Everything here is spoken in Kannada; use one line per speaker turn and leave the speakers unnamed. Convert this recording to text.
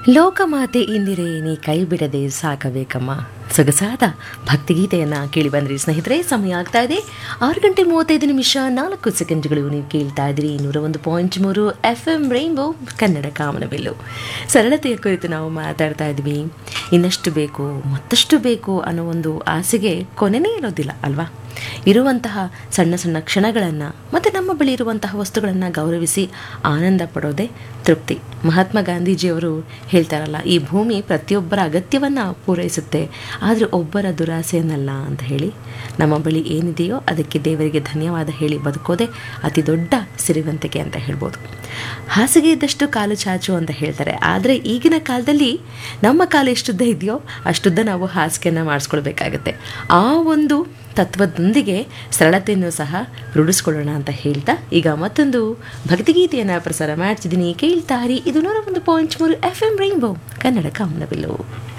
ಲೋಕಮಾತೆ ಇಂದಿರೆ ನೀ ಕೈ ಬಿಡದೆ ಸಾಕಬೇಕಮ್ಮ ಸೊಗಸಾದ ಭಕ್ತಿಗೀತೆಯನ್ನು ಕೇಳಿ ಬಂದ್ರಿ ಸ್ನೇಹಿತರೆ ಸಮಯ ಆಗ್ತಾ ಇದೆ ಆರು ಗಂಟೆ ಮೂವತ್ತೈದು ನಿಮಿಷ ನಾಲ್ಕು ಸೆಕೆಂಡ್ಗಳು ನೀವು ಕೇಳ್ತಾ ಇದ್ದೀರಿ ನೂರ ಒಂದು ಪಾಯಿಂಟ್ ಮೂರು ಎಫ್ ಎಂ ರೈನ್ಬೋ ಕನ್ನಡ ಕಾಮನಬಿಲ್ಲು ಸರಳತೆಯ ಕುರಿತು ನಾವು ಮಾತಾಡ್ತಾ ಇದ್ವಿ ಇನ್ನಷ್ಟು ಬೇಕು ಮತ್ತಷ್ಟು ಬೇಕು ಅನ್ನೋ ಒಂದು ಆಸೆಗೆ ಕೊನೆನೇ ಇರೋದಿಲ್ಲ ಅಲ್ವಾ ಇರುವಂತಹ ಸಣ್ಣ ಸಣ್ಣ ಕ್ಷಣಗಳನ್ನು ಮತ್ತು ನಮ್ಮ ಬಳಿ ಇರುವಂತಹ ವಸ್ತುಗಳನ್ನು ಗೌರವಿಸಿ ಆನಂದ ಪಡೋದೇ ತೃಪ್ತಿ ಮಹಾತ್ಮ ಗಾಂಧೀಜಿಯವರು ಹೇಳ್ತಾರಲ್ಲ ಈ ಭೂಮಿ ಪ್ರತಿಯೊಬ್ಬರ ಅಗತ್ಯವನ್ನು ಪೂರೈಸುತ್ತೆ ಆದರೆ ಒಬ್ಬರ ದುರಾಸೆಯನ್ನಲ್ಲ ಅಂತ ಹೇಳಿ ನಮ್ಮ ಬಳಿ ಏನಿದೆಯೋ ಅದಕ್ಕೆ ದೇವರಿಗೆ ಧನ್ಯವಾದ ಹೇಳಿ ಬದುಕೋದೇ ಅತಿ ದೊಡ್ಡ ಸಿರಿವಂತಿಕೆ ಅಂತ ಹೇಳ್ಬೋದು ಹಾಸಿಗೆ ಇದ್ದಷ್ಟು ಕಾಲು ಚಾಚು ಅಂತ ಹೇಳ್ತಾರೆ ಆದರೆ ಈಗಿನ ಕಾಲದಲ್ಲಿ ನಮ್ಮ ಕಾಲು ಎಷ್ಟುದ್ದ ಇದೆಯೋ ಅಷ್ಟುದ್ದ ನಾವು ಹಾಸಿಗೆಯನ್ನು ಮಾಡಿಸ್ಕೊಳ್ಬೇಕಾಗತ್ತೆ ಆ ಒಂದು ತತ್ವದೊಂದಿಗೆ ಸರಳತೆಯನ್ನು ಸಹ ರೂಢಿಸ್ಕೊಳ್ಳೋಣ ಅಂತ ಹೇಳ್ತಾ ಈಗ ಮತ್ತೊಂದು ಭಕ್ತಿಗೀತೆಯನ್ನು ಪ್ರಸಾರ ಮಾಡ್ತಿದ್ದೀನಿ ಕೇಳ್ತಾರಿ ಇದು ನೂರ ಒಂದು ಪಾಯಿಂಟ್ ಮೂರು ಎಫ್ ಎಂ ರೈನ್ಬೋ ಕನ್ನಡ ಕಾಮನಬಿಲ್ಲು